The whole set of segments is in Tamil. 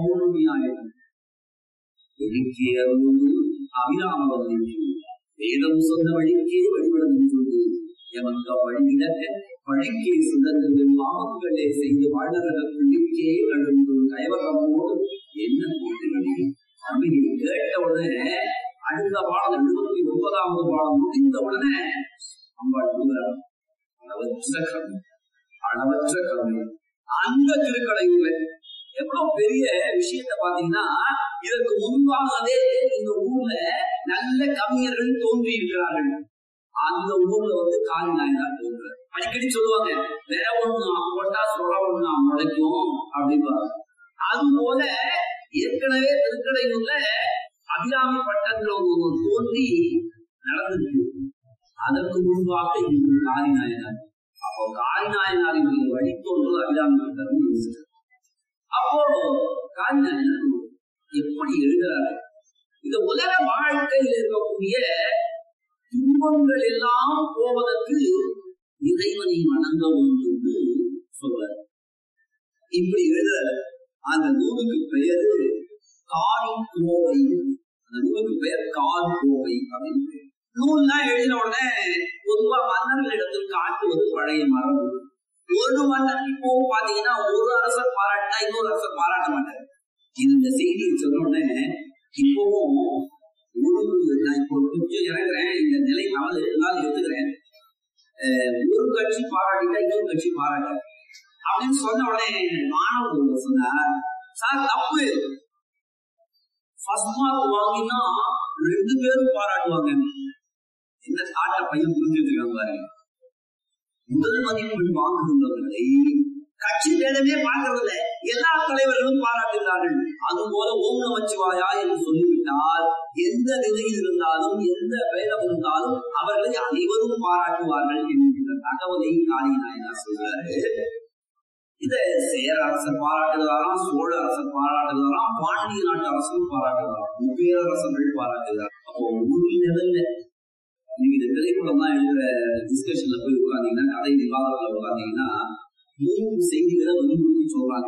பௌர்ணமி ஆயிரம் வெளிக்கே அருள் அபிராமவதி வேதம் சொந்த வழிக்கே வழிபட நின்றது எமக்க வழிவிடக்க வழிக்கே சிந்தங்கள் பாவங்களே செய்து வாழ்நர்கள் பிள்ளைக்கே கழுந்து கைவரமோடு என்ன கூட்டுகிறே அப்படின்னு கேட்ட உடனே அடுத்த பாடம் இருபத்தி ஒன்பதாவது பாடம் முடிந்த உடனே அம்பாள் சொல்கிறார் அளவற்ற கருணை அளவற்ற கருணை அந்த திருக்கடையூர்ல எவ்வளவு பெரிய விஷயத்த பாத்தீங்கன்னா இதற்கு முன்பாகவே இந்த ஊர்ல நல்ல கவிஞர்கள் தோன்றி இருக்கிறார்கள் அந்த ஊர்ல வந்து காலி நாயனார் தோன்றார் அடிக்கடி சொல்லுவாங்க வேற ஒண்ணு போட்டா சொல்ல ஒண்ணு முளைக்கும் அப்படிம்பாங்க அது போல ஏற்கனவே திருக்கடையூர்ல அபிராமி பட்டத்துல ஒரு தோன்றி நடந்திருக்கு அதற்கு முன்பாக இங்கு காரி நாயனார் அப்போ காரி நாயனாரினுடைய வழித்தோன்று அபிராமி பட்டர் அப்போ காரி நாயனார் எப்படி எழுதுறாரு இந்த உலக வாழ்க்கையில் இருக்கக்கூடிய துன்பங்கள் எல்லாம் போவதற்கு இறைவனை வணங்க வேண்டும் என்று சொல்றார் இப்படி எழுதுறாரு அந்த நூலுக்கு பெயர் காரி கோவை அந்த நூலுக்கு பெயர் கால் கோவை அப்படின்னு பெயர். நூல்லாம் எழுதின உடனே பொதுவா மன்னர்கள் இடத்தில் காட்டுவது பழைய மரபு ஒரு மன்னர் இப்போ பாத்தீங்கன்னா ஒரு அரசர் பாராட்டினா இன்னொரு அரசர் பாராட்ட மாட்டார் இந்த செய்தியை சொன்ன உடனே இப்பவும் ஒரு நான் இப்போ கொஞ்சம் இறங்குறேன் இந்த நிலை தவறு இருந்தாலும் எடுத்துக்கிறேன் அஹ் ஒரு கட்சி பாராட்டிட்டா இன்னொரு கட்சி பாராட்ட அப்படின்னு சொன்ன உடனே மாணவர் ஒருவர் சொன்னார் சார் தப்பு ஃபர்ஸ்ட் மார்க் வாங்கினா ரெண்டு பேரும் பாராட்டுவாங்க என்ன தாட்ட பையன் புரிஞ்சுட்டு இருக்காங்க பாருங்க முதல் மதிப்பெண் வாங்குகின்றவர்களை கட்சி பேரமே பார்க்கறதில்ல எல்லா தலைவர்களும் பாராட்டுகிறார்கள் அதுபோல ஓம் நமச்சிவாயா என்று சொல்லிவிட்டால் எந்த நிலையில் இருந்தாலும் எந்த பேரம் இருந்தாலும் அவர்களை அனைவரும் பாராட்டுவார்கள் என்கின்ற தகவலை காளி நாயனார் சொல்றாரு இத சேர அரசர் பாராட்டுகிறாராம் சோழ அரசர் பாராட்டுகிறாராம் பாண்டிய நாட்டு அரசரும் பாராட்டுகிறாராம் பேரரசர்கள் பாராட்டுகிறார் அப்போ ஒரு லெவல்ல நீங்க இந்த திரைப்படம் தான் எழுதுற டிஸ்கஷன்ல போய் உட்காந்தீங்கன்னா கதை விவாதத்துல உட்காந்தீங்கன்னா மூணு செய்திகளை வலியுறுத்தி சொல்றாங்க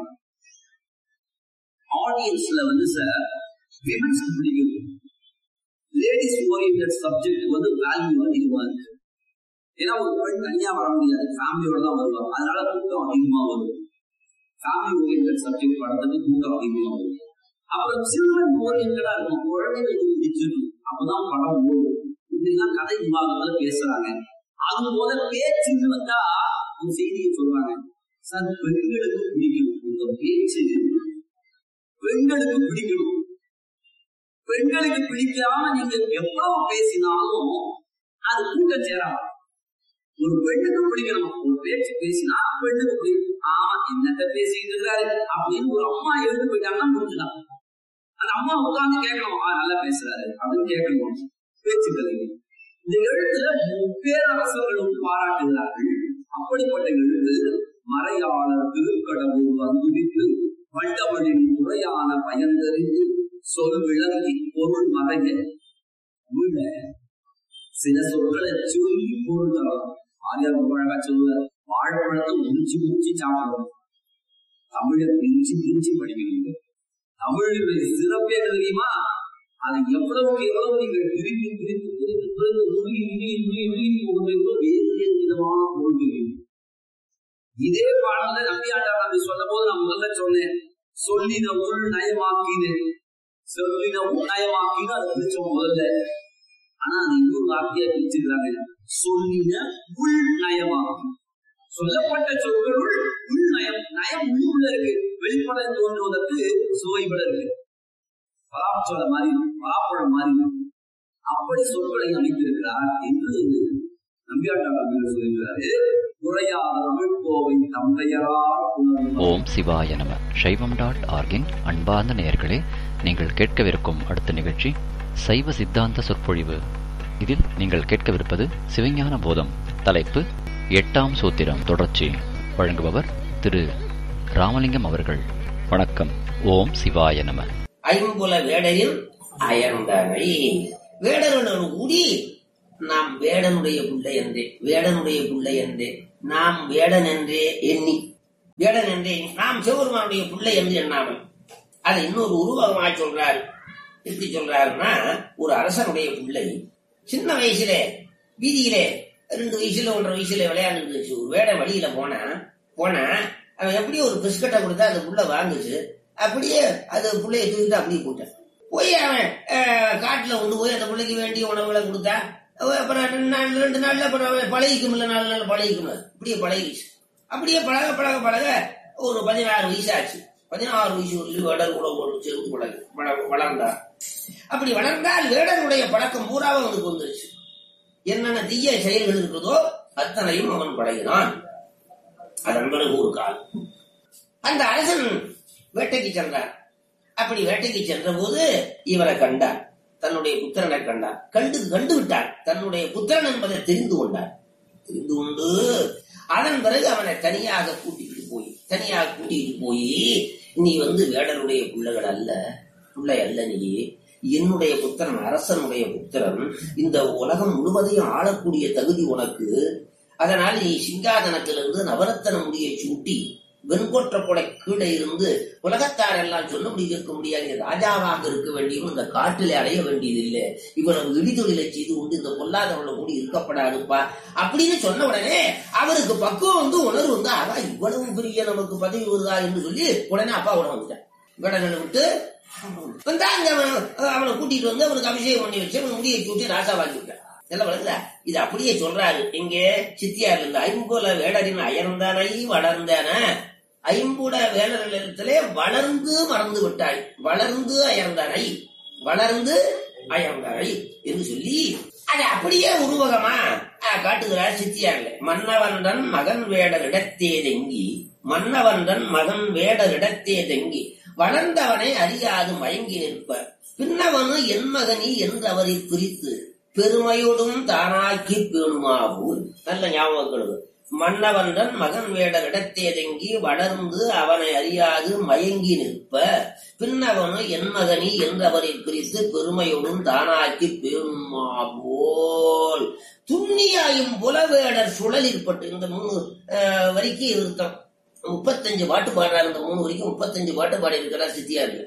ஆடியன்ஸ்ல வந்து சார் விமன்ஸ் பிடிக்கும் லேடிஸ் ஓரியன்ட் சப்ஜெக்ட் வந்து வேல்யூ அதிகமா இருக்கு ஏன்னா ஒரு பெண் தனியா வர முடியாது ஃபேமிலியோட தான் வருவாங்க அதனால கூட்டம் அதிகமா வரும் ஃபேமிலி ஓரியன்ட் சப்ஜெக்ட் படத்துக்கு கூட்டம் அதிகமா வரும் அப்புறம் சில்ட்ரன் ஓரியன்டா இருக்கும் குழந்தைகளுக்கு பிடிச்சிருக்கும் அப்பதான் படம் ஓடும் இப்படிலாம் கதை விவாதத்துல பேசுறாங்க அது போல பேச்சுன்னு வந்தா ஒரு செய்தியை சொல்றாங்க சார் பெண்களுக்கு பிடிக்கும் உங்க பேச்சு பெண்களுக்கு பிடிக்கணும் பெண்களுக்கு பிடிக்காம நீங்க எவ்வளவு பேசினாலும் அது கூட்டம் சேராது ஒரு பெண்ணுக்கு பிடிக்கணும் ஒரு பேச்சு பேசினா பெண்ணுக்கு பிடிக்கும் ஆமா என்னத்த பேசிட்டு இருக்கிறாரு அப்படின்னு ஒரு அம்மா எழுந்து போயிட்டாங்கன்னா முடிஞ்சுதான் அந்த அம்மா உட்கார்ந்து கேட்கணும் ஆ நல்லா பேசுறாரு அப்படின்னு கேட்கணும் பேச்சுக்களை இந்த எழுத்துல முப்பேரரசர்களும் பாராட்டுகிறார்கள் அப்படிப்பட்ட எழுத்து மறையாளர் திருக்கடவுள் வந்துவிட்டு வண்டவழின் முறையான பயன்தறிந்து சொல் விளங்கி பொருள் மறைய உள்ள சில சொற்களை சொல்லி பொருள் தரலாம் ஆரியார் ரொம்ப அழகா சொல்லுவார் வாழைப்பழத்தை முடிச்சு முடிச்சு சாப்பிடணும் தமிழை பிரிச்சு பிரிச்சு படிக்கிறீங்க தமிழுடைய சிறப்பே தெரியுமா அதை எவ்வளவுக்கு எவ்வளவு நீங்கள் பிரித்து பிரித்து பிரித்து பிரித்து நுழுகி நுழுகி நுழுகி நுழுகி போகிறீர்களோ வேறு வேறு விதமான பொருள் தெரியும் இதே பாடல நம்பியாண்டார் நம்பி சொன்ன போது நான் முதல்ல சொன்னேன் சொல்லின உள் நயமாக்கினேன் சொல்லின உள் நயமாக்கின்னு அதை பிரிச்சோம் முதல்ல ஆனா அது இன்னொரு வார்த்தையா பிரிச்சிருக்காங்க சொல்லின உள் நயமாக்கி சொல்லப்பட்ட சொற்களுள் உள் நயம் நயம் உள்ளுள்ள இருக்கு வெளிப்பட தோன்றுவதற்கு சுவைபட இருக்கு பலாப்பழம் மாதிரி பலாப்பழம் மாதிரி அப்படி சொற்களை அமைத்திருக்கிறார் என்று நம்பியாட்டார் நம்பிகள் சொல்கிறாரு குறையாத தமிழ் கோவை தந்தையரார் உணர்வு ஓம் சிவாய நம சைவம் டாட் ஆர்கின் அன்பார்ந்த நேயர்களே நீங்கள் கேட்கவிருக்கும் அடுத்த நிகழ்ச்சி சைவ சித்தாந்த சொற்பொழிவு இதில் நீங்கள் கேட்கவிருப்பது சிவஞான போதம் தலைப்பு எட்டாம் சூத்திரம் தொடர்ச்சி வழங்குபவர் திரு ராமலிங்கம் அவர்கள் வணக்கம் ஓம் சிவாய நம ஐம்புல வேடரில் அயர்ந்தவை வேடருடன் கூடி நாம் வேடனுடைய பிள்ளை என்றே வேடனுடைய பிள்ளை என்றே நாம் வேடன் என்றே எண்ணி வேடன் என்றே நாம் சிவபெருமானுடைய பிள்ளை என்று எண்ணாமல் அதை இன்னொரு உருவகமா சொல்றாரு எப்படி சொல்றாருன்னா ஒரு அரசனுடைய பிள்ளை சின்ன வயசுல வீதியிலே ரெண்டு வயசுல ஒன்றரை வயசுல விளையாண்டுட்டு இருந்துச்சு ஒரு வேட வழியில போனா போனா அவன் எப்படியோ ஒரு பிஸ்கட்டை கொடுத்தா அந்த புள்ள வாங்குச்சு அப்படியே அது புள்ளைய தூக்கிட்டு அப்படியே போட்டான் போய் அவன் அஹ், காட்டுல கொண்டு போய் அந்த பிள்ளைக்கு வேண்டிய உணவுகளை கொடுத்தா அவ அப்புறம் ரெண்டு நாள் ரெண்டு நாள்ல அப்புறம் அவன் பழகிக்கும் இல்ல நாலு நாள் பழகிக்கும் அப்படியே பழகிடுச்சு அப்படியே பழக பழக பழக ஒரு பதினாறு வயசு ஆச்சு பதினாறு வயசு ஒரு வேடர் கூட ஒரு சேர்ந்து பழகு வள- வளர்ந்தார் அப்படி வளர்ந்தால் வேடனுடைய பழக்கம் பூராவும் அவனுக்கு வந்துருச்சு என்னென்ன தீய செயல்கள் இருக்கிறதோ அத்தனையும் அவன் பழகினான் அதன் பிறகு ஒரு கால் அந்த அரசன் வேட்டைக்கு சென்றார் அப்படி வேட்டைக்கு சென்ற போது இவரை கண்டார் தன்னுடைய புத்திரனை கண்டார் கண்டு கண்டு விட்டார் தன்னுடைய புத்திரன் என்பதை தெரிந்து கொண்டார் தெரிந்து கொண்டு அதன் பிறகு அவனை தனியாக கூட்டிட்டு போய் தனியாக கூட்டிட்டு போய் நீ வந்து வேடனுடைய பிள்ளைகள் அல்ல பிள்ளை அல்ல நீ என்னுடைய புத்திரன் அரசனுடைய புத்திரன் இந்த உலகம் முழுவதையும் ஆளக்கூடிய தகுதி உனக்கு அதனால் நீ சிங்காதனத்திலிருந்து நவரத்தன முடியை சூட்டி வெண்கொற்ற கொடை கீழே இருந்து உலகத்தார் எல்லாம் சொல்ல முடிய இருக்க முடியாது நீ ராஜாவாக இருக்க வேண்டியும் இந்த காட்டிலே அடைய வேண்டியதில்லை இவ்வளவு இடிதொழிலை செய்து கொண்டு இந்த பொல்லாதவளை கூடி இருக்கப்படாதுப்பா அப்படின்னு சொன்ன உடனே அவருக்கு பக்குவம் வந்து உணர்வு வந்து ஆகா இவ்வளவு பெரிய நமக்கு பதவி வருதா என்று சொல்லி உடனே அப்பா உடனே வந்துட்டான் வேடங்களை விட்டு வந்தா அங்க அவன் அவனை கூட்டிட்டு வந்து அவனுக்கு அபிஷேகம் பண்ணி வச்சு அவன் முடியை கூட்டி ராசாவாக்கி விட்டான் எல்லாம் வளர்ந்தா இது அப்படியே சொல்றாரு இங்க சித்தியார் இருந்த ஐம்புல வேடரின் அயர்ந்தானை வளர்ந்தான ஐம்புல வேடரிடத்திலே வளர்ந்து மறந்து விட்டாய் வளர்ந்து அயர்ந்தானை வளர்ந்து அயர்ந்தானை என்று சொல்லி அதை அப்படியே உருவகமா ஆஹ், காட்டுகிறார் சித்தியார்ல மன்னவன்றன் மகன் வேடர் இடத்தே தெங்கி மன்னவன்றன் மகன் வேடர் இடத்தே தெங்கி வளர்ந்தவனை அறியாது மயங்கி நிற்ப பின்னவனு என் மகனி என்று அவரை பிரித்து பெருமையோடும் தானாக்கி பேணுமாவும் நல்ல ஞாபகம் மன்னவன்றன் மகன் வேடர் இடத்தே தங்கி வளர்ந்து அவனை அறியாது மயங்கி நிற்ப பின்னவனு என் மகனி என்று அவரை பிரித்து பெருமையோடும் தானாக்கி பேணுமாவோல் துண்ணியாயும் புலவேடர் சுழலிற்பட்டு இந்த மூணு அஹ், வரிக்கு இருத்தம் முப்பத்தஞ்சு பாட்டு பாடுறாரு இந்த மூணு வரைக்கும் முப்பத்தஞ்சு பாட்டு பாடி இருக்கிறார் சித்தியாருக்கு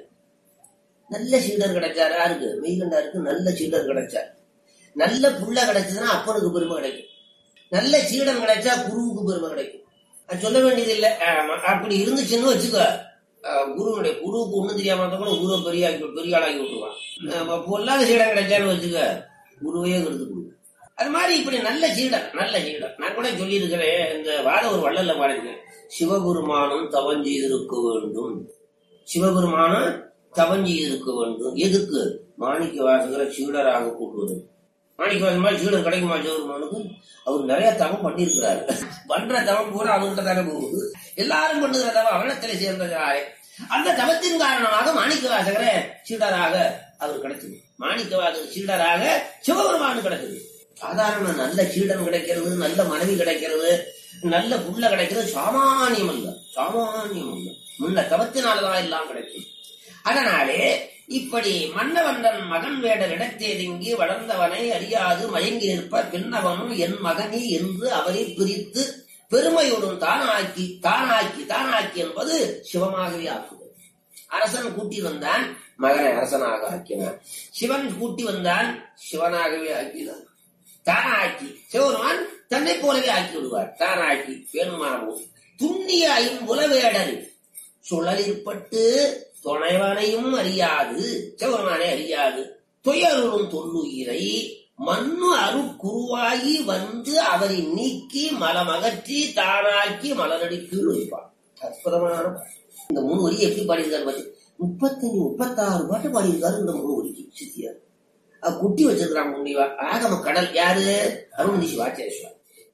நல்ல சீடர் கிடைச்சார் யாருக்கு மெய்கண்டாருக்கு நல்ல சீடர் கிடைச்சார் நல்ல புள்ள கிடைச்சதுன்னா அப்பனுக்கு பெருமை கிடைக்கும் நல்ல சீடன் கிடைச்சா குருவுக்கு பெருமை கிடைக்கும் அது சொல்ல வேண்டியது இல்லை அப்படி இருந்துச்சுன்னு வச்சுக்கோ அஹ், குருவுடைய குருவுக்கு ஒண்ணும் தெரியாம இருந்தா கூட குருவை பெரிய ஆக்கி பெரிய ஆளாக்கி விட்டுருவான் அஹ், பொல்லாத சீடன் கிடைச்சான்னு வச்சுக்க குருவையே கருத்து கொடு அது மாதிரி இப்படி நல்ல சீடன் நல்ல சீடன் நான் கூட சொல்லியிருக்கிறேன் இந்த வாத ஒரு வள்ளல்ல பாடிருக்கேன் சிவபெருமானும் தவம் செய்திருக்க வேண்டும் சிவபெருமானும் தவம் செய்திருக்க வேண்டும் எதுக்கு மாணிக்க வாசகரை சீடராக கூட்டுவது மாணிக்க வாசகர் மாதிரி சீடர் கிடைக்குமா சிவபெருமானுக்கு அவர் நிறைய தவம் பண்ணியிருக்கிறாரு பண்ற தவம் பூரா அவர்கிட்ட தானே போகுது எல்லாரும் பண்ணுகிற தவம் அவனத்திலே சேர்ந்ததாரே அந்த தவத்தின் காரணமாக மாணிக்க வாசகரை சீடராக அவர் கிடைச்சது மாணிக்க வாசகர் சீடராக சிவபெருமானு கிடைச்சது சாதாரண நல்ல சீடன் கிடைக்கிறது நல்ல மனைவி கிடைக்கிறது நல்ல புள்ள கிடைக்கிறது சாமானியம் அல்ல சாமானியம் அல்ல முன்ன தவத்தினாலதான் எல்லாம் கிடைக்கும் அதனாலே இப்படி மன்னவன்றன் மகன் வேடர் இடத்தேதுங்கி வளர்ந்தவனை அறியாது மயங்கி நிற்ப பின்னவனும் என் மகனி என்று அவரை பிரித்து பெருமையுடன் தானாக்கி தானாக்கி தானாக்கி என்பது சிவமாகவே ஆக்குவது அரசன் கூட்டி வந்தான் மகனை அரசனாக ஆக்கினான் சிவன் கூட்டி வந்தான் சிவனாகவே ஆக்கினான் தானாக்கி சிவருமான் தன்னை போலவே ஆக்கி விடுவார் தானாக்கி வேணுமானவும் துண்ணிய ஐம்புலவேடர் சுழலிற்பட்டு துணைவனையும் அறியாது சிவருமானை அறியாது துயருளும் தொல்லுயிரை மண்ணு அருக்குருவாகி வந்து அவரை நீக்கி மலமகற்றி தானாக்கி மலரடி கீழ் வைப்பார் அற்புதமான பாட்டு. இந்த மூணு வரி எப்படி பாடியிருக்காரு பாத்து முப்பத்தஞ்சு முப்பத்தாறு பாட்டு பாடியிருக்காரு இந்த மூணு வரிக்கு சித்தியார் அது குட்டி வச்சிருக்கிறாங்க முன்னிவா ஆகம கடல் யாரு அருண் வாச்சேஸ்வர்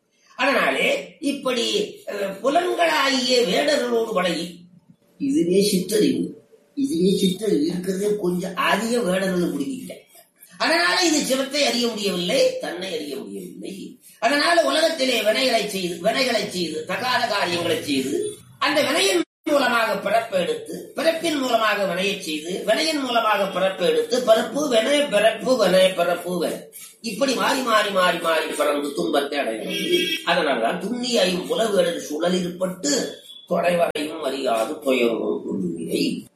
அதனாலே இப்படி அஹ், புலன்களாகிய வேடர்களோடு பழகி இதுவே சிற்றறிவு இதுவே சிற்றறிவு இருக்கிறதே கொஞ்சம் அதிக வேடர்களை பிடிக்கிட்டேன் அதனால இது சிவத்தை அறிய முடியவில்லை தன்னை அறிய முடியவில்லை அதனால உலகத்திலே வினைகளை செய்து வினைகளை செய்து தகாத காரியங்களை செய்து அந்த வினையின் மூலமாக பிறப்பு எடுத்து பிறப்பின் மூலமாக வினையை செய்து வினையின் மூலமாக பிறப்பு எடுத்து பிறப்பு வினை பிறப்பு வினை பிறப்பு வினை இப்படி மாறி மாறி மாறி மாறி பிறந்து துன்பத்தை அடைகிறது அதனால்தான் துண்ணியையும் புலவேடர் சுழலிற்பட்டு தொலைவரையும் அறியாது துயரும் துன்னியை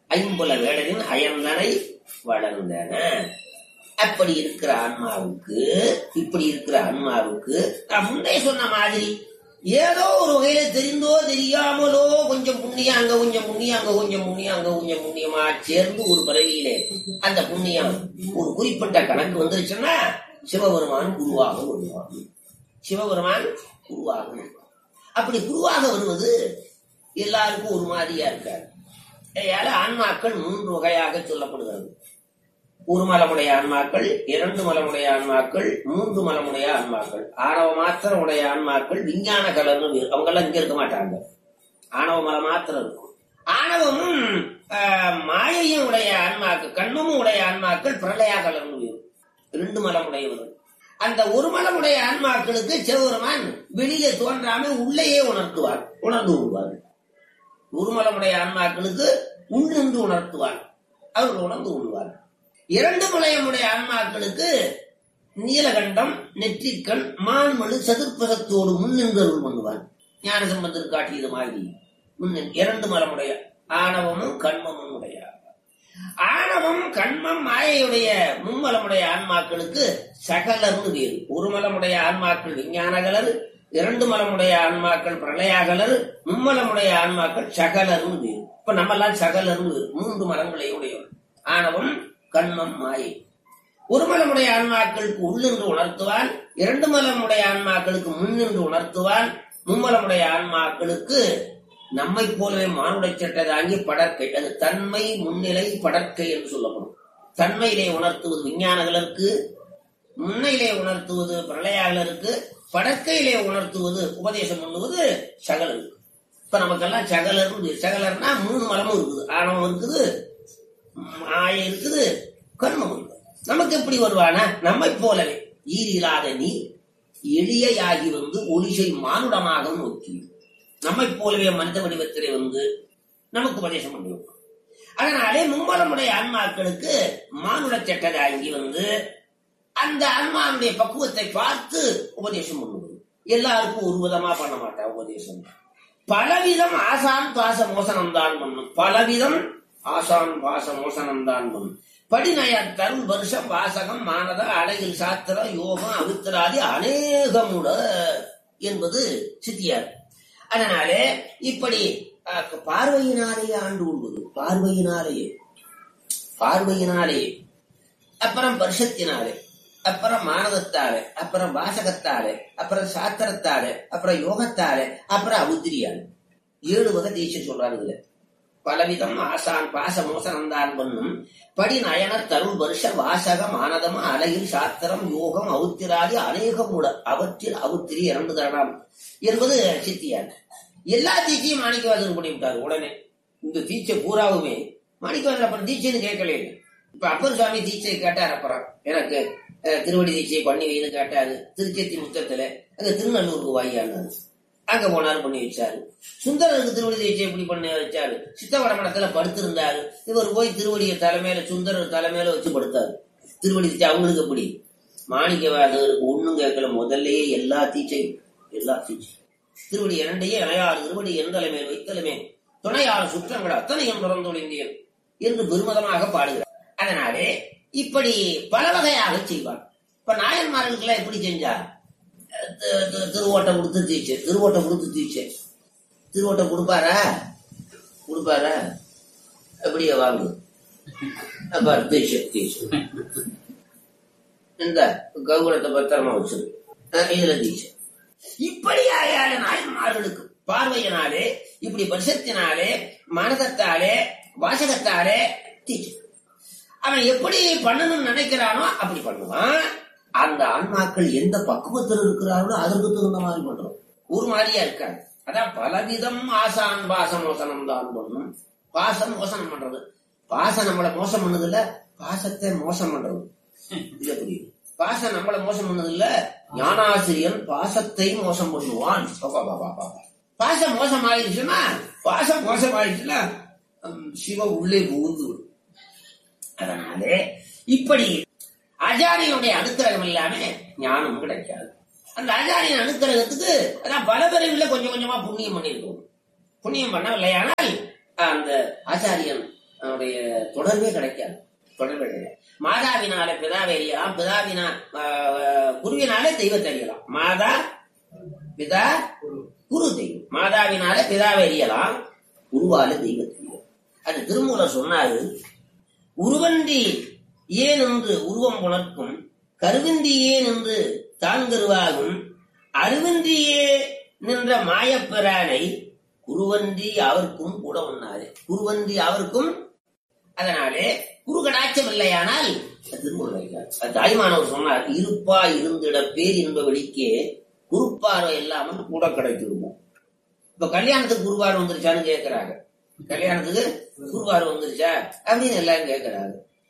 ஐம்புல வேடரின் அயர்ந்தனை வளர்ந்தன அப்படி இருக்கிற ஆன்மாவுக்கு இப்படி இருக்கிற ஆன்மாவுக்கு நான் முன்னே சொன்ன மாதிரி ஏதோ ஒரு வகையில தெரிந்தோ தெரியாமலோ கொஞ்சம் புண்ணியம் அங்க கொஞ்சம் புண்ணியம் அங்க கொஞ்சம் புண்ணியம் அங்க கொஞ்சம் புண்ணியமா சேர்ந்து ஒரு பிறவியிலே அந்த புண்ணியம் ஒரு குறிப்பிட்ட கணக்கு வந்துருச்சுன்னா சிவபெருமான் குருவாக வருவான் சிவபெருமான் குருவாக வருவான் அப்படி குருவாக வருவது எல்லாருக்கும் ஒரு மாதிரியா இருக்காது ஏயால ஆன்மாக்கள் மூன்று வகையாக சொல்லப்படுகிறது ஒரு மலமுடைய ஆன்மாக்கள் இரண்டு மலமுடைய ஆன்மாக்கள் மூன்று மலமுடைய ஆன்மாக்கள் ஆணவ மாத்திரம் உடைய ஆன்மாக்கள் விஞ்ஞான கலர்னு வேறு. அவங்க எல்லாம் இங்க இருக்க மாட்டாங்க ஆணவ மலம் மாத்திரம் இருக்கும் ஆணவமும் ஆஹ், மாயையும் உடைய ஆன்மாக்கள் கண்மமும் உடைய ஆன்மாக்கள் பிரளயா கலர்னு வேறு. ரெண்டு மலமுடையவர்கள் அந்த ஒரு மலமுடைய ஆன்மாக்களுக்கு சிவபெருமான் வெளியில தோன்றாம உள்ளேயே உணர்த்துவார் உணர்ந்து விடுவார் ஒரு மலமுடைய ஆன்மாக்களுக்கு உள்நின்று உணர்த்துவார் அவர்கள் உணர்ந்து கொள்வார் இரண்டு முளையமுடைய ஆன்மாக்களுக்கு நீலகண்டம் நெற்றிக்கண் மான்மழு சதுர்பகத்தோடு முன்னின்றருள் பண்ணுவார் ஞான சம்பந்தர் காட்டியது மாதிரி முன்னின் இரண்டு மலமுடைய ஆணவமும் கண்மமும் உடைய ஆணவம் கண்மம் மாயையுடைய மும்மலமுடைய ஆன்மாக்களுக்கு சகலர்னு வேறு ஒரு மலமுடைய ஆன்மாக்கள் விஞ்ஞானகலர் இரண்டு மலமுடைய ஆன்மாக்கள் பிரளயாகலர் மும்மலமுடைய ஆன்மாக்கள் சகலர்னு வேறு இப்ப நம்ம எல்லாம் சகலர்னு வேறு மூன்று மலங்களை உடையவர் ஆணவம் கண்மம் மாயை ஒரு மலமுடைய ஆன்மாக்களுக்கு உள்ளின்று உணர்த்துவான் இரண்டு மலமுடைய ஆன்மாக்களுக்கு முன்னின்று உணர்த்துவான் மும்மலமுடைய ஆன்மாக்களுக்கு நம்மை போலவே மானுட சட்டை தாங்கி படற்கை அது தன்மை முன்னிலை படற்கை என்று சொல்லப்படும் தன்மையிலே உணர்த்துவது விஞ்ஞானங்களுக்கு முன்னையிலே உணர்த்துவது பிரளயாளருக்கு படற்கையிலே உணர்த்துவது உபதேசம் பண்ணுவது சகலருக்கு இப்ப நமக்கெல்லாம் சகலர் சகலர்னா மூணு மலமும் இருக்குது ஆணவம் இருக்குது ஆய இருக்குது கர்மம் இருக்குது நமக்கு எப்படி வருவானா நம்மை போலவே ஈர் இல்லாத நீ எளியாகி வந்து ஒளிசை மானுடமாக நோக்கி நம்மை போலவே மனித வடிவத்திலே வந்து நமக்கு உபதேசம் பண்ணி வைப்பான். அதனாலே மும்மலமுடைய ஆன்மாக்களுக்கு மானுட சட்டதாங்கி வந்து அந்த ஆன்மாவுடைய பக்குவத்தை பார்த்து உபதேசம் பண்ணுவது எல்லாருக்கும் ஒரு விதமா பண்ண மாட்டா உபதேசம் பலவிதம் ஆசான் பாச மோசனம் தான் பண்ணும் பலவிதம் ஆசான் பாச மோசனம் தான் பண்ணும் படிநய தருள் வருஷம் வாசகம் மானத அழகில் சாத்திரம் யோகம் அவித்திராதி அநேகமுட என்பது சித்தியார் அதனாலே இப்படி அஹ், பார்வையினாலேயே ஆண்டு கொள்வது பார்வையினாலேயே பார்வையினாலேயே அப்புறம் வருஷத்தினாலே அப்புறம் மானதத்தாலே அப்புறம் வாசகத்தாலே அப்புறம் சாத்திரத்தாலே அப்புறம் யோகத்தாலே அப்புறம் அவுத்திரியாலே ஏழு வகை தேசியம் சொல்றாரு இதுல பலவிதம் ஆசான் பாச மோசனந்தான் பண்ணும் படி நயன தருள் வருஷ வாசகம் ஆனதம் அலையில் சாத்திரம் யோகம் அவுத்திராதி அநேகம் உட அவற்றில் அவுத்திரி இரண்டு தரணம் என்பது சித்தியார் எல்லா தீச்சையும் மாணிக்கவாசன் பண்ணி விட்டார் உடனே இந்த தீட்சை பூராவுமே மாணிக்கவாசன் அப்புறம் தீட்சைன்னு கேட்கல இப்ப அப்பர் சுவாமி தீட்சை கேட்டார் அப்புறம் எனக்கு அஹ், திருவடி தீட்சை பண்ணி வைன்னு கேட்டாரு திருச்செத்தி முத்தத்துல அங்க திருநல்லூருக்கு வாயானாரு அங்க போனாரு பண்ணி வச்சாரு சுந்தரருக்கு திருவடி தீட்சை எப்படி பண்ணி வச்சாரு சித்தவட மடத்துல படுத்திருந்தாரு இவர் போய் திருவடியை தலைமையில சுந்தரர் தலைமையில வச்சு படுத்தாரு திருவடி தீட்சை அவங்களுக்கு எப்படி மாணிக்கவாசகருக்கு ஒண்ணும் கேட்கல முதல்லயே எல்லா தீட்சையும் எல்லா தீட்சையும் திருவடி இரண்டையே இணையாறு திருவடி என் தலைமையில் வைத்தலுமே துணையாறு சுற்றங்கள் அத்தனையும் திறந்தொழிந்தேன் என்று பெருமிதமாக பாடுகிறார் அதனாலே இப்படி பல வகையாக செய்வார் இப்ப நாயன்மார்களுக்கெல்லாம் எப்படி செஞ்சார் தி- தி- திருவோட்டை கொடுத்து தீச்சு திருவோட்டை கொடுத்து தீச்சு திருவோட்டை கொடுப்பாரா கொடுப்பாரா அப்படியே வாங்கு அப்ப தீச்சு தீச்சு இந்த கவுரத்தை பத்திரமா வச்சிரு அஹ் இதுல தீச்சு இப்படி ஆயால நாயன்மார்களுக்கு பார்வையினாலே இப்படி வருஷத்தினாலே மனதத்தாலே வாசகத்தாலே தீச்சு அவன் எப்படி பண்ணணும்னு நினைக்கிறானோ அப்படி பண்ணுவான் அந்த ஆன்மாக்கள் எந்த பக்குவத்தில் இருக்கிறார்களோ அதற்கு தகுந்த மாதிரி பண்றோம் ஒரு மாதிரியா இருக்காது அதான் பலவிதம் ஆசான் பாச மோசனம் தான் பண்ணும் பாசம் மோசனம் பண்றது பாசம் நம்மள மோசம் பண்ணது இல்ல பாசத்தை மோசம் பண்றது இது எப்படி பாசம் நம்மள மோசம் பண்ணது இல்ல ஞானாசிரியன் பாசத்தை மோசம் பண்ணுவான் பாப்பா, பாப்பா, பாப்பா. பாசம் மோசம் ஆயிடுச்சுன்னா பாசம் மோசம் ஆயிடுச்சுன்னா ஹம், சிவ உள்ளே புகுந்து விடும். அதனாலே இப்படி ஆச்சாரியனுடைய அனுக்கிரகம் இல்லாம ஞானம் கிடைக்காது அந்த ஆச்சாரியன் அனுக்கிரகத்துக்கு அதான் பல பிரிவுல கொஞ்சம் கொஞ்சமா புண்ணியம் பண்ணிருக்கோம் புண்ணியம் பண்ணவில்லையானால் அந்த ஆச்சாரியன் அவனுடைய தொடர்பே கிடைக்காது தொடர்பே கிடையாது மாதாவினால பிதாவை அறியலாம் பிதாவினா ஆஹ், குருவினாலே தெய்வத்தை அறியலாம் மாதா பிதா குரு தெய்வம் மாதாவினால பிதாவை அறியலாம் குருவால தெய்வத்தை அறியலாம் அது திருமூலர் சொன்னாரு உருவன்றி ஏன் என்று உருவம் புணர்க்கும் கருவின்றி ஏன் என்று தான் கருவாகும் அருவன்றியே நின்ற மாயப்பிரானை குருவன்றி அவர்க்கும் கூட உண்ணாது குருவன்றி அவர்க்கும் அதனாலே குரு கடாட்சம் இல்லையானால் அது திருமூலர் வைக்கிறார். அது தாய்மானவர் சொன்னார் இருப்பா இருந்திட பேர் இன்ப வெளிக்கே குருப்பார்வை இல்லாமல் கூட கிடைத்திருக்கும் இப்ப கல்யாணத்துக்கு குருவார் வந்துருச்சான்னு கேட்கிறாங்க கல்யாணத்துக்கு குருவார் வந்துருச்சா அப்படின்னு எல்லாரும் கேட்கிறாங்க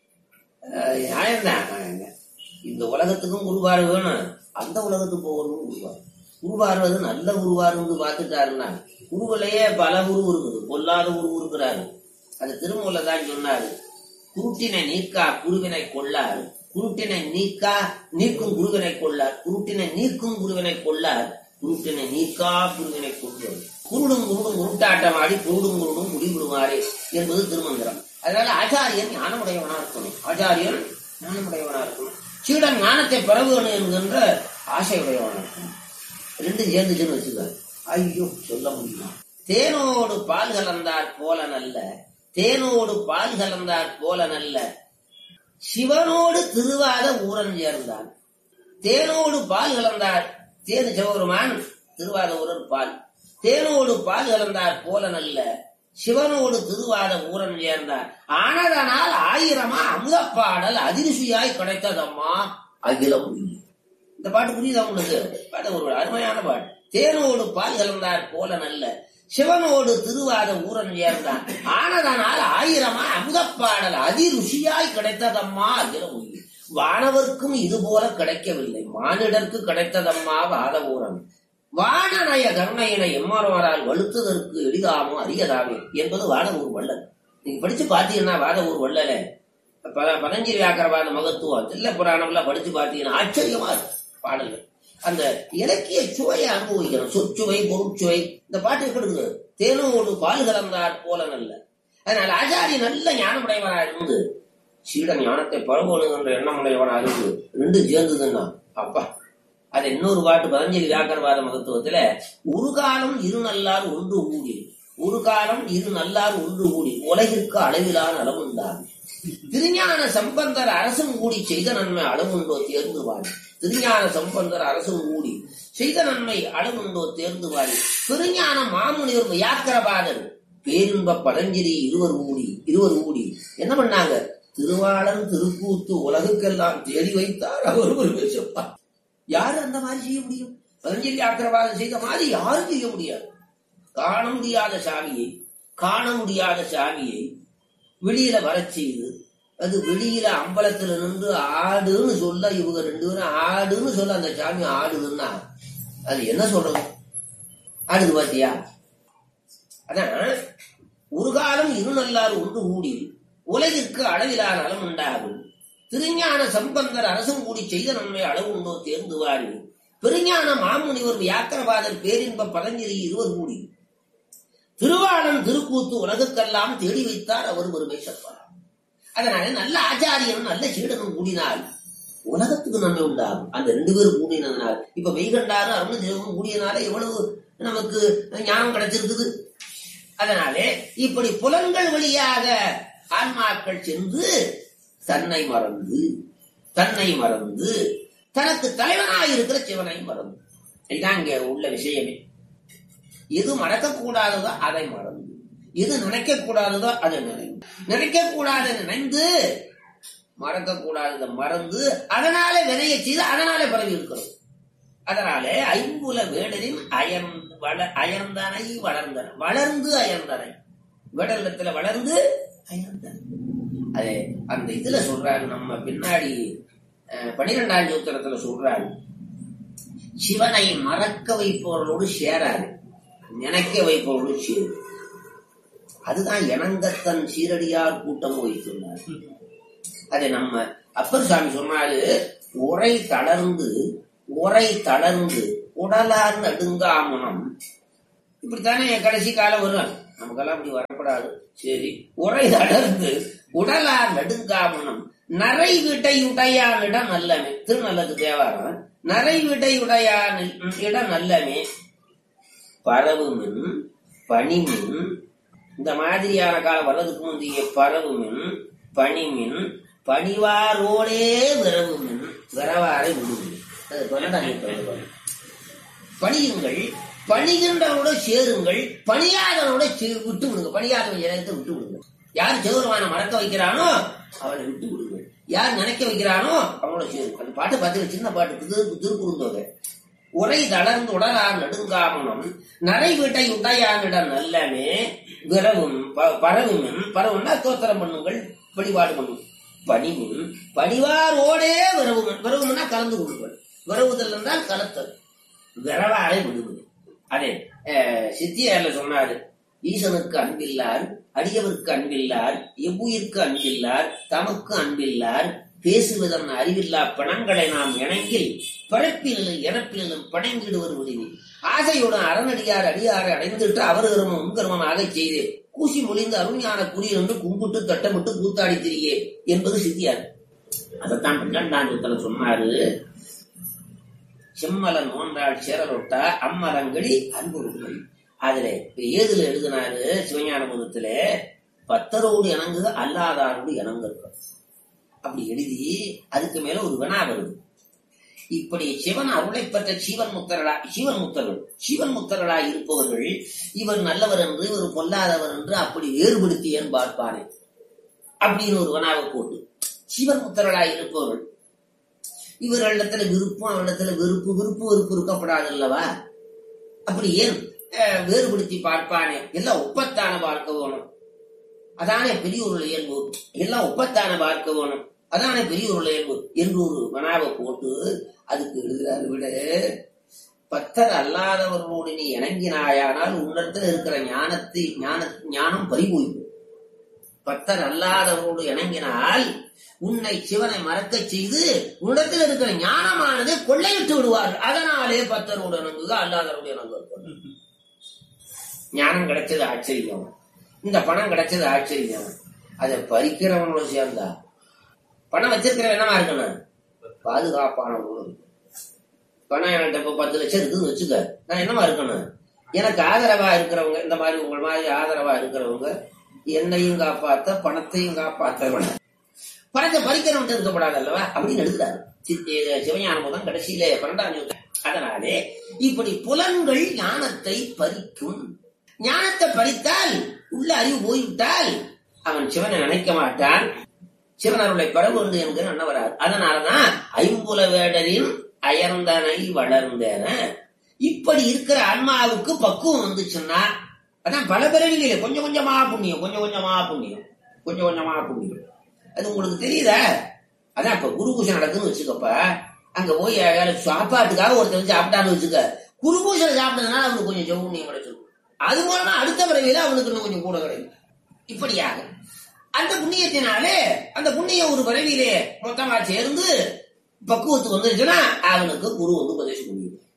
அஹ் நியாயம்தான் நியாயம்தான். இந்த உலகத்துக்கும் குருவார் வேணும் அந்த உலகத்துக்கு போகணும் குருவார் குருவார்வது நல்ல குருவாருந்து பார்த்துட்டாருன்னா குருவிலேயே பல குரு இருக்குது பொல்லாத குரு இருக்கிறாரு அது திருமூல தான் சொன்னாரு குருட்டினை நீக்கா குருவினை கொள்ளார் குருட்டினை நீக்கா நீக்கும் குருவினை கொள்ளார் குருட்டினை நீக்கும் குருவினை கொள்ளார் குருட்டினை நீக்கா குருவினை கொள்வது குருடும் குருடும் உருட்டாட்டம் ஆடி குருடும் குருடும் முடிவிடுவாரே என்பது திருமந்திரம் அதனால ஆச்சாரியன் ஞானமுடையவனா இருக்கணும் ஆச்சாரியன் ஞானமுடையவனா இருக்கணும் சீடன் ஞானத்தை பெற வேணும் என்கின்ற ஆசையுடையவனா இருக்கணும் ரெண்டும் சேர்ந்துச்சுன்னு வச்சுக்க ஐயோ சொல்ல முடியுமா தேனோடு பால் கலந்தார் போல நல்ல தேனோடு பால் கலந்தார் போல நல்ல சிவனோடு திருவாத ஊரன் சேர்ந்தான் தேனோடு பால் கலந்தார் தேனு சிவபெருமான் திருவாத ஊரன் பால் தேனோடு பால் கலந்தார் போல நல்ல சிவனோடு திருவாத ஊரன் சேர்ந்தார் ஆனதனால் ஆயிரமா அமுதப்பாடல் அதிர்ச்சியாய் கிடைத்ததம்மா அகிலம் உயிர். இந்த பாட்டு புரியுதா உங்களுக்கு பாட்டு ஒரு அருமையான பாட்டு தேனோடு பால் கலந்தார் போல நல்ல சிவனோடு திருவாத ஊரன் சேர்ந்தான் ஆனதனால் ஆயிரமா அமுதப்பாடல் அதிருஷியாய் கிடைத்ததம்மா அகில உயிர் வானவர்க்கும் இது போல கிடைக்கவில்லை மானிடர்க்கு கிடைத்ததம்மா வாத ஊரன் வானநய கருணையினை எம்மாறுவரால் வலுத்துதற்கு எளிதாமோ அரியதாமே என்பது வாத ஊர் வள்ளல் நீங்க படிச்சு பாத்தீங்கன்னா வாத ஊர் வள்ளல ப- பதஞ்சலி வியாக்கரவாத மகத்துவம் தில்ல புராணம்ல படிச்சு பாத்தீங்கன்னா ஆச்சரியமா இருக்கு பாடல்கள் அந்த இலக்கிய சுவையை அனுபவிக்கணும் சொற்சுவை பொருட்சுவை இந்த பாட்டு எப்படி இருக்குது தேனோடு பால் கலந்தார் போல நல்ல அதனால ஆச்சாரி நல்ல ஞானமுடையவனா இருந்து சீட ஞானத்தை பரவணுங்கிற எண்ணமுடையவனா இருந்து ரெண்டும் சேர்ந்ததுன்னா அப்பா அது இன்னொரு பாட்டு பதஞ்சலி வியாக்கரவாத மகத்துவத்துல ஒரு காலம் இரு நல்லார் ஒன்று கூடி ஒரு காலம் இரு நல்லார் ஒன்று கூடி உலகிற்கு அளவிலான அளவுண்டான் திருஞான சம்பந்தர் அரசும் கூடி செய்த நன்மை அளவுண்டோ தேர்ந்து வாழி திருஞான சம்பந்தர் அரசும் கூடி செய்த நன்மை அளவுண்டோ தேர்ந்து வாழி திருஞான மாமுனிவர் வியாக்கரபாதர் பேரின்ப பதஞ்சலி இருவர் கூடி இருவர் கூடி என்ன பண்ணாங்க திருவாளன் திருக்கூத்து உலகுக்கெல்லாம் தேடி வைத்தார் அவர் ஒரு விஷப்பார் யாரு அந்த மாதிரி செய்ய முடியும் பதஞ்சலி ஆக்கிரவாதம் செய்த மாதிரி யாரும் செய்ய முடியாது காண முடியாத சாமியை காண முடியாத சாமியை வெளியில வரச் செய்து அது வெளியில அம்பலத்துல நின்று ஆடுன்னு சொல்ல இவங்க ரெண்டு பேரும் ஆடுன்னு சொல்ல அந்த சாமி ஆடுதுன்னா அது என்ன சொல்றது ஆடுது பாத்தியா அதான் ஒரு காலம் இரு நல்லார் ஒன்று கூடி உலகிற்கு அளவிலா நலம் உண்டாகும் திருஞான சம்பந்தர் அரசும் கூடி செய்த நன்மை அளவு உண்டோ தேர்ந்து வாரி பெருஞான மாமுனிவர் வியாக்கரவாதர் பேரின்ப பதஞ்சலி இருவர் கூடி திருவாளன் திருக்கூத்து உலகுக்கெல்லாம் தேடி வைத்தார் அவர் ஒருமை சப்பார் அதனால நல்ல ஆச்சாரியனும் நல்ல சீடனும் கூடினால் உலகத்துக்கு நன்மை உண்டாகும் அந்த ரெண்டு பேரும் கூடினதுனால் இப்ப மெய்கண்டாரு அருண் தேவனும் கூடியனால எவ்வளவு நமக்கு ஞானம் கிடைச்சிருக்குது அதனாலே இப்படி புலன்கள் வழியாக ஆன்மாக்கள் சென்று தன்னை மறந்து தன்னை மறந்து தனக்கு தலைவனாய் இருக்கிற சிவனை மறந்து இதுதான் இங்க உள்ள விஷயமே எது மறக்கக்கூடாததோ அதை மறந்து எது நினைக்க கூடாததோ அதை நினைந்து நினைக்க கூடாத நினைந்து மறக்க கூடாததை மறந்து அதனால வினைய செய்து அதனால பரவி இருக்கிறோம் அதனாலே ஐம்புல வேடரின் அயன் வள அயர்ந்தனை வளர்ந்தன வளர்ந்து அயர்ந்தனை வேடலத்துல வளர்ந்து அயர்ந்தன அது அந்த இதுல சொல்றாரு நம்ம பின்னாடி அஹ், பன்னிரெண்டாம் சூத்திரத்துல சொல்றாரு சிவனை மறக்க வைப்பவர்களோடு சேராது நினைக்க வைப்பவர்களோடு சேரு அதுதான் இணங்கத்தன் சீரடியார் கூட்டம் வைத்துள்ளார் அதை நம்ம அப்பர் சாமி சொன்னாரு உரை தளர்ந்து உரை தளர்ந்து உடலார் நடுங்காமனம் இப்படித்தானே கடைசி காலம் வரும் நமக்கெல்லாம் அப்படி வரக்கூடாது சரி உரை அடர்ந்து உடலார் நடுங்காமனம் நரை வீட்டை உடையானிடம் நல்லமே திருநல்லது தேவாரம் நரை வீட்டை உடையான் இடம் நல்லமே பரவுமின் பனிமின் இந்த மாதிரியான காலம் வர்றதுக்கு முந்தைய பரவுமின் பனிமின் பணிவாரோடே விரவுமின் விரவாரை விடுமின் அது பன்னெண்டாம் நூற்றாண்டு பணியுங்கள் பணிகின்றவனோட சேருங்கள் பணியாதவனோட சே- விட்டு விடுங்க பணியாதவன் ஜனத்தை விட்டு விடுங்க யார் சிவருமான மறக்க வைக்கிறானோ அவனை விட்டு விடுங்க யார் நினைக்க வைக்கிறானோ அவனோட சேருங்க அந்த பாட்டு பார்த்து சின்ன பாட்டு திரு திருக்குறுந்தோகை உரை தளர்ந்து உடலார் நடுங்காமனம் நரை வீட்டை உடையானிடம் நல்லமே விரவும் ப- பரவுமின் பரவும்னா தோத்திரம் பண்ணுங்கள் வழிபாடு பண்ணும் பணிமின் பணிவாரோடே விரவுமின் விரவும்னா கலந்து கொள்ளுங்கள் விரவுதல் என்றால் கலத்தல் விரவாரை விடுவது அதே அஹ், சித்தியார்ல சொன்னாரு ஈசனுக்கு அன்பில்லார் அடியவருக்கு அன்பில்லார் எவ்வுயிர்க்கு அன்பில்லார் தமக்கு அன்பில்லார் பேசுவதன் அறிவில்லா பணங்களை நாம் இணங்கில் பிறப்பிலும் இறப்பிலும் பணங்கிடுவர் விடுவி ஆசையுடன் அறநடியார் அடியாரை அடைந்துட்டு அவர் கருமம் உங்கருமம் ஆகச் செய்தே கூசி மொழிந்து அருஞான குறி என்று கும்பிட்டு தட்டமிட்டு கூத்தாடி திரியே என்பது சித்தியார் அதைத்தான் பன்னெண்டாம் சூத்திரம் சொன்னாரு செம்மலன் நோன்றாள் சேரலொட்டா அம்மலங்கடி அன்புறுங்கள் அதுல ஏதுல எழுதினாரு சிவஞான முதத்துல பத்தரோடு இணங்குக அல்லாதாரோடு இணங்க அப்படி எழுதி அதுக்கு மேல ஒரு வினா வருது இப்படி சிவன் அருளை பெற்ற சீவன் முத்தர்களா சீவன் முத்தர்கள் சீவன் முத்தர்களா இருப்பவர்கள் இவர் நல்லவர் என்று இவர் பொல்லாதவர் என்று அப்படி வேறுபடுத்தி ஏன் பார்ப்பானே அப்படின்னு ஒரு வினாவை போட்டு சீவன் முத்தர்களா இருப்பவர்கள் இவர்களிடத்துல விருப்பம் அவரிடத்துல வெறுப்பு விருப்பு வெறுப்பு இருக்கப்படாது அல்லவா அப்படி ஏன் அஹ், வேறுபடுத்தி பார்ப்பானே எல்லாம் ஒப்பத்தான பார்க்க வேணும் அதானே பெரியோருடைய இயல்பு எல்லாம் ஒப்பத்தான பார்க்க வேணும் அதானே பெரியோருடைய இயல்பு என்று ஒரு மனாவை போட்டு அதுக்கு எழுதுறாரு விட பத்தர் அல்லாதவர்களோடு நீ இணங்கினாயானால் உன்னிடத்தில் இருக்கிற ஞானத்தை ஞான ஞானம் பறிபோய்விடும் பக்தர் அல்லாதவரோடு இணங்கினால் உன்னை சிவனை மறக்கச் செய்து உன்னிடத்தில் இருக்கிற ஞானமானது கொள்ளையிட்டு விடுவார்கள் அதனாலே பக்தரோடு இணங்குக அல்லாதவரோடு இணங்குக ஞானம் கிடைச்சது ஆச்சரியம் இந்த பணம் கிடைச்சது ஆச்சரியம் அதை பறிக்கிறவனோட சேர்ந்தா பணம் வச்சிருக்கிறவன் என்னமா இருக்கணும் பாதுகாப்பானவங்களும் பணம் என்கிட்ட இப்ப பத்து லட்சம் இருக்குன்னு வச்சுக்க நான் என்னவா இருக்கணும் எனக்கு ஆதரவா இருக்கிறவங்க இந்த மாதிரி உங்கள் மாதிரி ஆதரவா இருக்கிறவங்க என்னையும் காப்பாத்த பணத்தையும் காப்பாத்த வேணும் பணத்தை பறிக்கிறவன் இருக்கப்படாது அல்லவா அப்படின்னு எழுதுறாரு சி- சிவஞான முதம் கடைசியிலே பன்னெண்டாம் நூற்றாண்டு. அதனாலே இப்படி புலன்கள் ஞானத்தை பறிக்கும் ஞானத்தை பறித்தால் உள்ள அறிவு போய்விட்டால் அவன் சிவனை நினைக்க மாட்டான் சிவன் அருளை பெற வேண்டும் என்கிற எண்ணம் வராது அதனாலதான் ஐம்புல வேடரின் அயர்ந்தனை வளர்ந்தன இப்படி இருக்கிற ஆன்மாவுக்கு பக்குவம் வந்துச்சுன்னா அதான் பல பிறவிகளே கொஞ்சம் கொஞ்சமா புண்ணியம் கொஞ்சம் கொஞ்சமா புண்ணியம் கொஞ்சம் கொஞ்சமா புண்ணியம் அது உங்களுக்கு தெரியுதா அதான் இப்ப குரு பூஜை நடக்குன்னு வச்சுக்கப்ப அங்க போய் வேலை சாப்பாட்டுக்காக ஒருத்தர் வந்து சாப்பிட்டான்னு வச்சுக்க குரு பூஜை சாப்பிட்டதுனால அவனுக்கு கொஞ்சம் ஜவுண்ணியம் கிடைச்சிருக்கும் அது மூலமா அடுத்த பிறவியில அவனுக்கு இன்னும் கொஞ்சம் கூட கிடைக்கும் இப்படியாக அந்த புண்ணியத்தினாலே அந்த புண்ணியம் ஒரு பிறவியிலே மொத்தமா சேர்ந்து பக்குவத்துக்கு வந்துருச்சுன்னா அவனுக்கு குரு வந்து உபதேசம் பண்ணி வைப்பான்.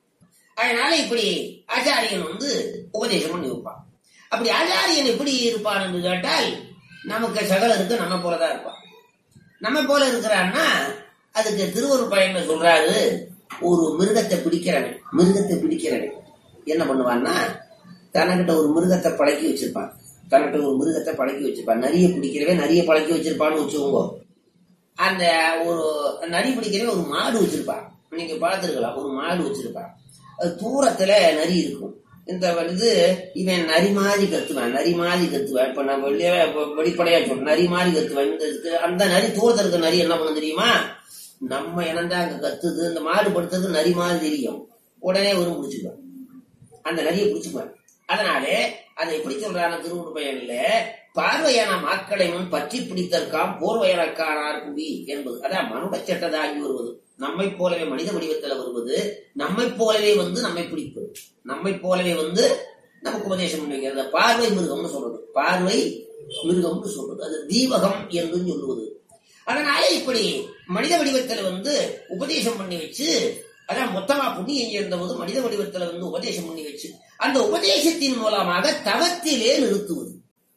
அதனால இப்படி ஆச்சாரியன் வந்து உபதேசம் பண்ணி வைப்பான் அப்படி ஆச்சாரியன் எப்படி இருப்பான் என்று கேட்டால் நமக்கு சகலருக்கு நம்ம போலதான் இருப்பான் நம்ம போல இருக்கிறான்னா அதுக்கு திருவருள் பயன் சொல்றாரு ஒரு மிருகத்தை பிடிக்கிறவன் மிருகத்தை பிடிக்கிறவன் என்ன பண்ணுவான்னா தனக்கிட்ட ஒரு மிருகத்தை பழக்கி வச்சிருப்பான் தனக்கிட்ட ஒரு மிருகத்தை பழக்கி வச்சிருப்பான் நரிய பிடிக்கிறவன் நரிய பழக்கி வச்சிருப்பான்னு வச்சுக்கோங்க அந்த ஒரு நரி பிடிக்கிறவன் ஒரு மாடு வச்சிருப்பான் நீங்க பார்த்திருக்கலாம் ஒரு மாடு வச்சிருப்பான் அது தூரத்துல நரி இருக்கும் இந்த இது இவன் நரி மாதிரி கத்துவான் நரி மாதிரி கத்துவான் இப்ப நம்ம வெளியே இப்ப வெளிப்படையா சொல்றோம் நரி மாதிரி கத்துவான் இந்த இதுக்கு அந்த நரி தூரத்துல இருக்க நரி என்ன பண்ணும் தெரியுமா நம்ம இனந்தா அங்க கத்துது இந்த மாடு படுத்தது நரி மாதிரி தெரியும் உடனே வரும் பிடிச்சுக்குவான் அந்த நரியை பிடிச்சுக்குவான் அதனாலே அதை எப்படி சொல்றாங்க திருவுரு பயனில் பார்வையான மாக்களை முன் பற்றி பிடித்தற்காம் போர்வையனக்கானார் குடி என்பது அதான் மனுட சட்டதாகி வருவது நம்மை போலவே மனித வடிவத்துல வருவது நம்மை போலவே வந்து நம்மை பிடிப்பது நம்மை போலவே வந்து நமக்கு உபதேசம் பண்ணிக்கிறது பார்வை மிருகம்னு சொல்றது பார்வை மிருகம்னு சொல்றது அது தீபகம் என்று சொல்லுவது அதனால இப்படி மனித வடிவத்துல வந்து உபதேசம் பண்ணி வச்சு அதான் மொத்தமா புண்ணியம் சேர்ந்த போது மனித வடிவத்துல வந்து உபதேசம் பண்ணி வச்சு அந்த உபதேசத்தின் மூலமாக தவத்திலே நிறுத்துவது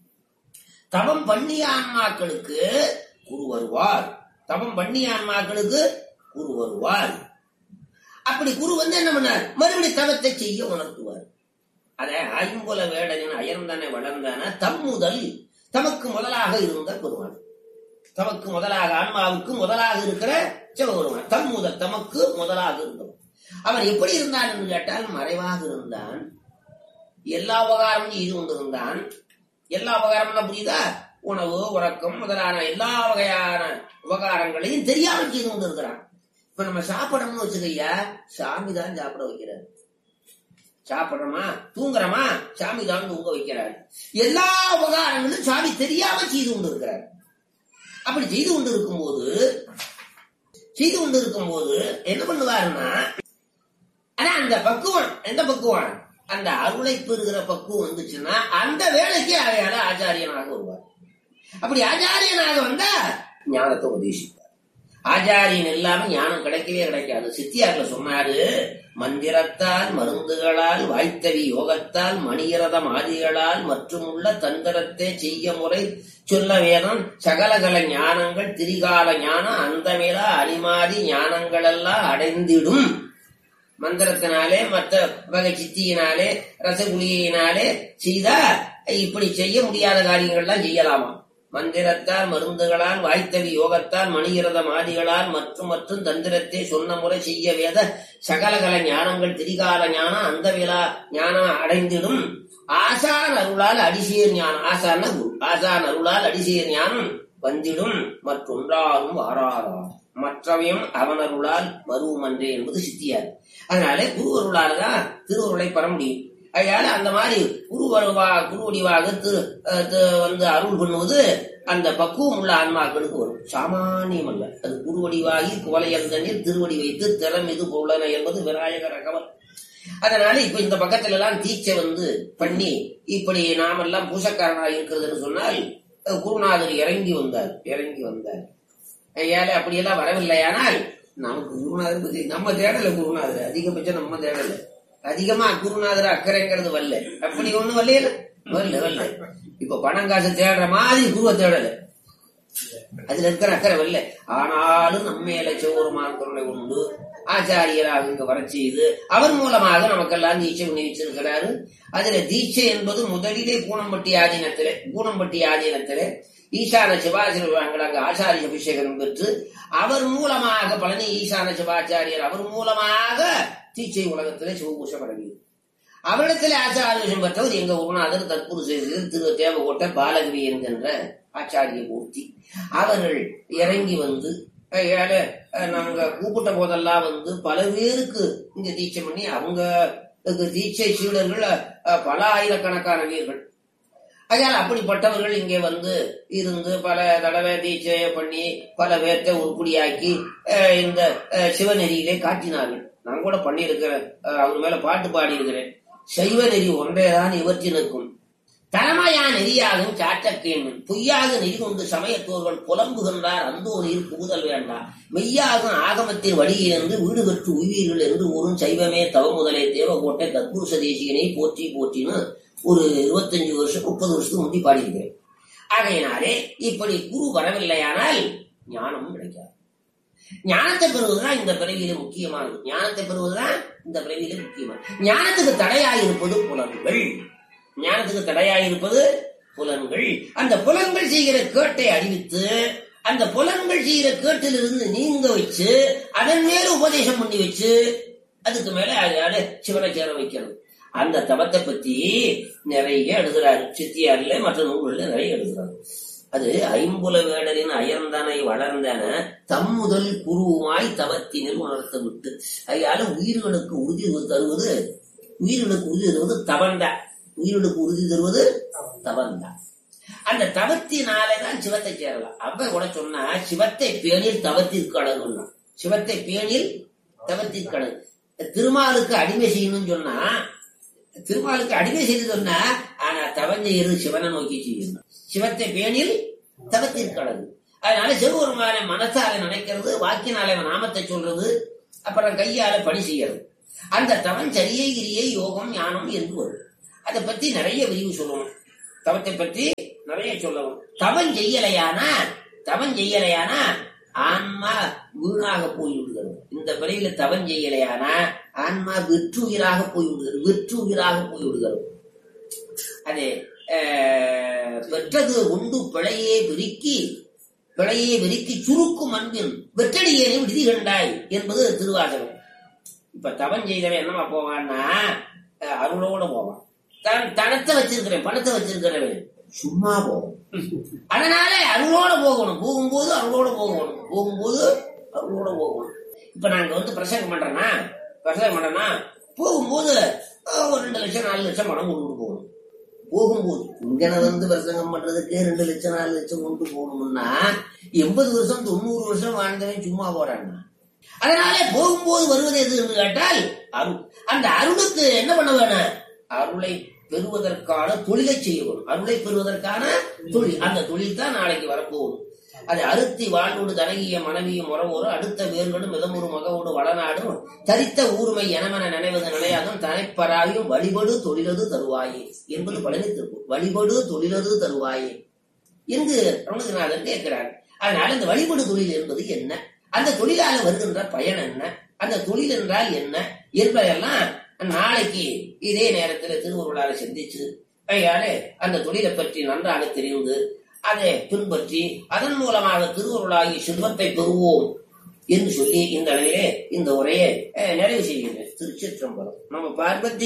தவம் பண்ணிய ஆன்மாக்களுக்கு குரு வருவார் தவம் பண்ணிய ஆன்மாக்களுக்கு குரு வருவார் அப்படி குரு வந்து என்ன பண்ணார் மறுபடி தவத்தை செய்ய உணர்த்துவார் அத ஐம்புல வேடனின் அயர்ந்தானே வளர்ந்தான தம் முதல் தமக்கு முதலாக இருந்த பெருமான் தமக்கு முதலாக ஆன்மாவுக்கு முதலாக இருக்கிற சிவபெருமான் தம் முதல் தமக்கு முதலாக இருந்தவன் அவன் எப்படி இருந்தான் என்று கேட்டால் மறைவாக இருந்தான் எல்லா உபகாரமும் செய்து கொண்டிருந்தான் எல்லா உபகாரம்லாம் புரியுதா உணவு உறக்கம் முதலான எல்லா வகையான உபகாரங்களையும் தெரியாமல் செய்து கொண்டிருக்கிறான் இப்ப நம்ம சாப்பிடணும்னு வச்சுக்கையா சாமி தான் சாப்பிட வைக்கிறார் சாப்பிடுறோமா தூங்குறோமா சாமி தான் தூங்க வைக்கிறார் எல்லா உபகாரங்களும் சாமி தெரியாம செய்து கொண்டிருக்கிறார் அப்படி செய்து கொண்டு இருக்கும்போது செய்து கொண்டு இருக்கும்போது என்ன பண்ணுவாருன்னா ஆனா அந்த பக்குவம் எந்த பக்குவம் அந்த அருளை பெறுகிற பக்குவம் வந்துச்சுன்னா அந்த வேலைக்கு அவையால ஆச்சாரியனாக வருவார் அப்படி ஆச்சாரியனாக வந்தா ஞானத்தை உபதேசிப்பார் ஆச்சாரியன் இல்லாம ஞானம் கிடைக்கவே கிடைக்காது சித்தியார்ல சொன்னாரு மந்திரத்தால் மருந்துகளால் வாய்த்தவி யோகத்தால் மணியரதம் ஆதிகளால் மற்றும் உள்ள தந்திரத்தை செய்ய முறை சொல்ல வேதம் சகலகல ஞானங்கள் திரிகால ஞானம் அந்தமிலா அனிமாதி ஞானங்கள் எல்லாம் அடைந்திடும் மந்திரத்தினாலே மற்ற வகை சித்தியினாலே ரசகுலியினாலே செய்தா இப்படி செய்ய முடியாத காரியங்கள்லாம் செய்யலாமா மந்திரத்தால் மருந்துகளால் வாய்த்தவி யோகத்தால் மணிகிரதம் ஆதிகளால் மற்றும் மற்றும் தந்திரத்தை சொன்ன முறை செய்ய வேத சகலகல ஞானங்கள் திரிகால ஞானம் அந்த விழா ஞானம் அடைந்திடும் ஆசான் அருளால் அடிசேர் ஞானம் ஆசான குரு ஆசான் அருளால் அடிசேர் ஞானம் வந்திடும் மற்றொன்றாரும் வாராராம் மற்றவையும் அவனருளால் மருவமன்றே என்பது சித்தியார் அதனால குரு அருளால்தான் திருவருளை பெற முடியும் அதனால அந்த மாதிரி குரு வருவா குரு வடிவாக திரு அஹ் தி- வந்து அருள் பண்ணுவது அந்த பக்குவம் உள்ள ஆன்மாக்களுக்கு வரும் சாமானியம் அல்ல அது குரு வடிவாகி குவலையந்தனில் திருவடி வைத்து திறம் இது பொருளன என்பது விநாயகர் ரகவல் அதனால இப்ப இந்த பக்கத்துல எல்லாம் தீட்சை வந்து பண்ணி இப்படி நாமெல்லாம் பூசக்காரனாக இருக்கிறதுன்னு சொன்னால் அஹ் குருநாதர் இறங்கி வந்தார் இறங்கி வந்தார் ஏழை அப்படியெல்லாம் வரவில்லையானால் நமக்கு குருநாதர் பத்தி நம்ம தேடல குருநாதர் அதிகபட்சம் நம்ம தேடல அதிகமா குருநாதர் அக்கறைங்கிறது வரல அப்படி ஒண்ணு வரல வரல வரல இப்ப பணம் காசு தேடுற மாதிரி குருவை தேடல அதுல இருக்கிற அக்கறை வரல ஆனாலும் நம்ம மேல சிவபெருமான் கருணை உண்டு ஆச்சாரியராக இங்க வர செய்து அவர் மூலமாக நமக்கெல்லாம் தீட்சை பண்ணி வச்சிருக்கிறாரு அதுல தீட்சை என்பது முதலிலே பூனம்பட்டி ஆதீனத்திலே பூனம்பட்டி ஆதீனத்திலே ஈசான சிவாச்சாரியர் அங்க ஆச்சாரிய அபிஷேகம் பெற்று அவர் மூலமாக பழனி ஈசான சிவாச்சாரியர் அவர் மூலமாக தீட்சை உலகத்திலே சிவபூஷம் அடங்கியது அவரிடத்தில் ஆச்சாரியம் பெற்றவர் எங்க குருநாதர் தற்போது செய்தது திரு தேவகோட்டை பாலகிரி என்கின்ற ஆச்சாரிய மூர்த்தி அவர்கள் இறங்கி வந்து அஹ், ஏழை, அஹ், நாங்க கூப்பிட்ட போதெல்லாம் வந்து பல பேருக்கு இங்க தீட்சை பண்ணி அவங்க இதுக்கு தீட்சை சீடர்கள் அஹ், பல ஆயிரக்கணக்கான வீர்கள் அதனால அப்படிப்பட்டவர்கள் இங்கே வந்து இருந்து பல தடவை தீட்சை பண்ணி பல பேர்த்தை உருப்படியாக்கி அஹ், இந்த அஹ், சிவநெறியிலே காட்டினார்கள் நான் கூட பண்ணியிருக்கிறேன் அஹ், அவர் மேல பாட்டு பாடியிருக்கிறேன் சைவ நெறி ஒன்றேதான் இவற்றினுக்கும் தரமாயா நெறியாகும் சாட்டக்கேணும் பொய்யாக நெறி கொண்டு சமயத்தோர்கள் புலம்புகின்றார் அந்தோ நீர் புகுதல் வேண்டாம் மெய்யாகும் ஆகமத்தின் வழியிலிருந்து வீடு கற்று உய்வீர்கள் என்று கூறும் சைவமே தவமுதலே தேவகோட்டை தற்புருஷ தேசியனை போற்றி போற்றின்னு ஒரு இருபத்தஞ்சு வருஷம் முப்பது வருஷத்துக்கு முந்தி பாடியிருக்கிறேன் ஆகையினாலே இப்படி குரு வரவில்லையானால் ஞானமும் கிடைக்காது ஞானத்தை பெறுவதுதான் இந்த பிறவியில முக்கியமானது ஞானத்தை பெறுவதுதான் இந்த பிறவியில முக்கியமானது ஞானத்துக்கு தடையாயிருப்பது புலன்கள் ஞானத்துக்கு தடையாயிருப்பது புலன்கள் அந்த புலன்கள் செய்கிற கேட்டை அறிவித்து அந்த புலன்கள் செய்கிற கேட்டிலிருந்து நீங்க வச்சு அதன் மேல உபதேசம் பண்ணி வச்சு அதுக்கு மேல அதால சிவனை சேர வைக்கிறது அந்த தவத்தை பத்தி நிறைய எழுதுறாரு சித்தியார்ல மற்ற நூல்கள்ல நிறைய எழுதுறாரு அது ஐம்புல வேடரின் அயர்ந்தனை வளர்ந்தன தம் முதல் குருவுமாய் தவத்தினில் உணர்த்த விட்டு அதனால உயிர்களுக்கு உறுதி தருவது உயிர்களுக்கு உறுதி தருவது தவன்தான் உயிர்களுக்கு உறுதி தருவது தவன்தான் அந்த தவத்தினாலேதான் சிவத்தை சேரலாம் அப்ப கூட சொன்னா சிவத்தை பேணில் தவத்திற்கு அழகுன்னா சிவத்தை பேணில் தவத்திற்கு அழகு திருமாலுக்கு அடிமை செய்யணும்னு சொன்னா திருமாலுக்கு அடிமை செய்து சொன்னா ஆனா தவஞ்செய்து சிவனை நோக்கி செய்யணும் சிவத்தை பேணில் தவத்திற்கு அழகு அதனால சிவபெருமானை மனசால நினைக்கிறது வாக்கினாலே அவன் நாமத்தை சொல்றது அப்புறம் கையால பணி செய்யறது அந்த தவம் சரியை கிரியை யோகம் ஞானம் என்று வரும் அதை பத்தி நிறைய விரிவு சொல்லணும் தவத்தை பத்தி நிறைய சொல்லணும் தவம் செய்யலையானா தவம் செய்யலையானா ஆன்மா வீணாக போய்விடுகிறது இந்த பிறையில தவம் செய்யலையானா ஆன்மா வெற்றுயிராக போய்விடுகிறது வெற்றுயிராக போய்விடுகிறது அது அஹ், பெற்றது உண்டு பிழையே விருக்கி பிழையே விருக்கி சுருக்கும் அன்பின் வெற்றடியேனை விடுதி கண்டாய் என்பது திருவாசகம் இப்ப தவம் செய்தவன் என்னமா போவான்னா அஹ், அருளோட போவான் தன் தனத்தை வச்சிருக்கிறேன் பணத்தை வச்சிருக்கிறவன் சும்மா போவான் அதனால அருளோட போகணும் போகும்போது அருளோட போகணும் போகும்போது அருளோட போகணும் இப்ப நாங்க வந்து பிரசங்கம் பண்றேன்னா பிரசங்கம் பண்றேன்னா போகும்போது அஹ், ஒரு ரெண்டு லட்சம் நாலு லட்சம் பணம் கொண்டு போகணும் போகும்போது இங்கன வந்து பிரசங்கம் பண்றதுக்கு ரெண்டு லட்சம் நாலு லட்சம் கொண்டு போகணும்னா எண்பது வருஷம் தொண்ணூறு வருஷம் வாழ்ந்தவன் சும்மா போறாங்க அதனால போகும்போது வருவது எது என்று கேட்டால் அருள் அந்த அருளுக்கு என்ன பண்ண வேணும் அருளை பெறுவதற்கான தொழிலை செய்ய வேணும் அருளை பெறுவதற்கான தொழில் அந்த தொழில் தான் நாளைக்கு வரப்போகும் அது அறுத்தி வாழ்வோடு தனகிய மனைவியும் உறவோடு அடுத்த வேர்களும் மிதமுறு மகவோடு வளநாடும் தரித்த ஊர்மை எனமென நினைவது நிலையாகும் தனைப்பராயும் வழிபடு தொழிலது தருவாயே என்பது பழனி திருப்பு வழிபடு தொழிலது தருவாயே என்று ரமணநாதன் கேட்கிறார் அதனால இந்த வழிபடு தொழில் என்பது என்ன அந்த தொழிலால வருகின்ற பயன் என்ன அந்த தொழில் என்றால் என்ன என்பதையெல்லாம் நாளைக்கு இதே நேரத்தில் திருவருளால சிந்திச்சு அதனால அந்த தொழிலை பற்றி நன்றாக தெரிந்து அதை பின்பற்றி அதன் மூலமாக திருவருளாகி செல்வத்தை பெறுவோம் என்று சொல்லி இந்த அளவிலே இந்த உரையை அஹ், நிறைவு செய்கின்றேன் திருச்சிற்றம்பலம் நம்ம பார்வதி